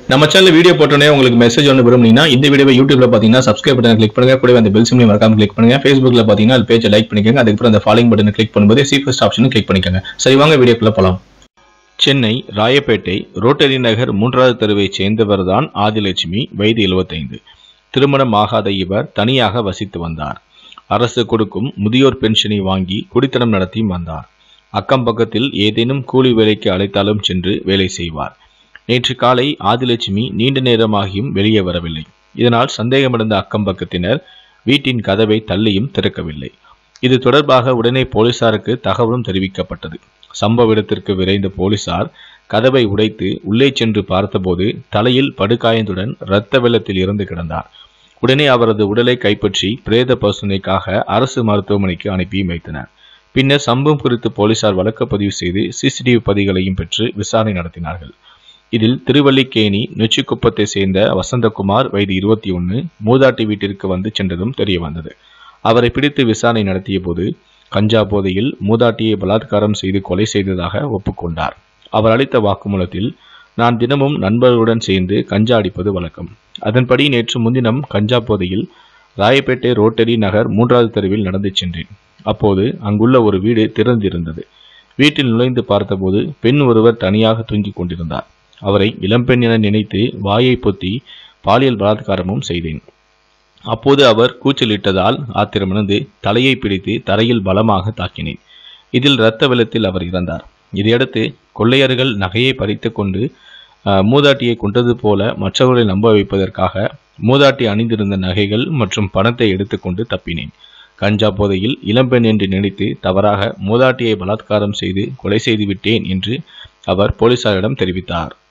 நம்ம channel video போட்டோன்னே உங்களுக்கு மெசேஜ் ஒன்று விரும்புனீங்கன்னா இந்த வீடியோவை யூடியூப்ல பார்த்தீங்கன்னா சப்ஸ்கிரைப் பட்டன் கிளிக் பண்ணுங்க கூடவே அந்த பெல் சிம்லையும் மறக்காம கிளிக் பண்ணுங்க ஃபேஸ்புக்ல பார்த்தீங்கன்னா அது பேஜை லைக் பண்ணிக்கோங்க அதுக்கப்புறம் அந்த ஃபாலோயிங் பட்டனை கிளிக் பண்ணும்போது சி ஃபர்ஸ்ட் ஆப்ஷனும் கிளிக் பண்ணிக்கோங்க சரி வாங்க வீடியோக்குள்ள போலாம் சென்னை ராயப்பேட்டை ரோட்டரி நகர் மூன்றாவது தெருவைச் சேர்ந்தவர்தான் ஆதிலட்சுமி வயது 75 திருமணம் ஆகாத இவர் தனியாக வசித்து வந்தார் அரசு கொடுக்கும் முதியோர் பென்ஷனை வாங்கி குடித்தனம் நடத்தியும் வந்தார் அக்கம் பக்கத்தில் ஏதேனும் கூலி வேலைக்கு அழைத்தாலும் சென்று வேலை செய்வார் நேற்று காலை ஆதிலட்சுமி நீண்ட நேரமாகியும் வெளியே வரவில்லை இதனால் சந்தேகமடைந்த அக்கம் பக்கத்தினர் வீட்டின் கதவை தள்ளியும் திறக்கவில்லை இது தொடர்பாக உடனே போலீசாருக்கு தகவலும் தெரிவிக்கப்பட்டது சம்பவ இடத்திற்கு விரைந்த போலீசார் கதவை உடைத்து உள்ளே சென்று பார்த்தபோது தலையில் படுகாயத்துடன் இரத்த வெள்ளத்தில் இருந்து கிடந்தார் உடனே அவரது உடலை கைப்பற்றி பிரேத பரிசோதனைக்காக அரசு மருத்துவமனைக்கு அனுப்பி வைத்தனர் பின்னர் சம்பவம் குறித்து போலீசார் வழக்கு பதிவு செய்து சிசிடிவி பதிவுகளையும் பெற்று விசாரணை நடத்தினார்கள் இதில் திருவல்லிக்கேணி நொச்சிக்குப்பத்தை சேர்ந்த வசந்தகுமார் வயது இருபத்தி ஒன்று மூதாட்டி வீட்டிற்கு வந்து சென்றதும் தெரிய வந்தது அவரை பிடித்து விசாரணை நடத்திய போது கஞ்சா போதையில் மூதாட்டியை பலாத்காரம் செய்து கொலை செய்ததாக ஒப்புக்கொண்டார் அவர் அளித்த வாக்குமூலத்தில் நான் தினமும் நண்பர்களுடன் சேர்ந்து கஞ்சா அடிப்பது வழக்கம் அதன்படி நேற்று முன்தினம் கஞ்சா போதையில் ராயப்பேட்டை ரோட்டரி நகர் மூன்றாவது தெருவில் நடந்து சென்றேன் அப்போது அங்குள்ள ஒரு வீடு திறந்திருந்தது வீட்டில் நுழைந்து பார்த்தபோது பெண் ஒருவர் தனியாக தூங்கிக் கொண்டிருந்தார் அவரை இளம்பெண் என நினைத்து வாயை பொத்தி பாலியல் பலாத்காரமும் செய்தேன் அப்போது அவர் கூச்சலிட்டதால் ஆத்திரமடைந்து தலையை பிடித்து தரையில் பலமாக தாக்கினேன் இதில் இரத்த வெள்ளத்தில் அவர் இறந்தார் இதையடுத்து கொள்ளையர்கள் நகையை பறித்து கொண்டு அஹ், மூதாட்டியை கொண்டது போல மற்றவர்களை நம்ப வைப்பதற்காக மூதாட்டி அணிந்திருந்த நகைகள் மற்றும் பணத்தை எடுத்துக்கொண்டு தப்பினேன் கஞ்சா போதையில் இளம்பெண் என்று நினைத்து தவறாக மூதாட்டியை பலாத்காரம் செய்து கொலை செய்து விட்டேன் என்று அவர் போலீசாரிடம் தெரிவித்தார்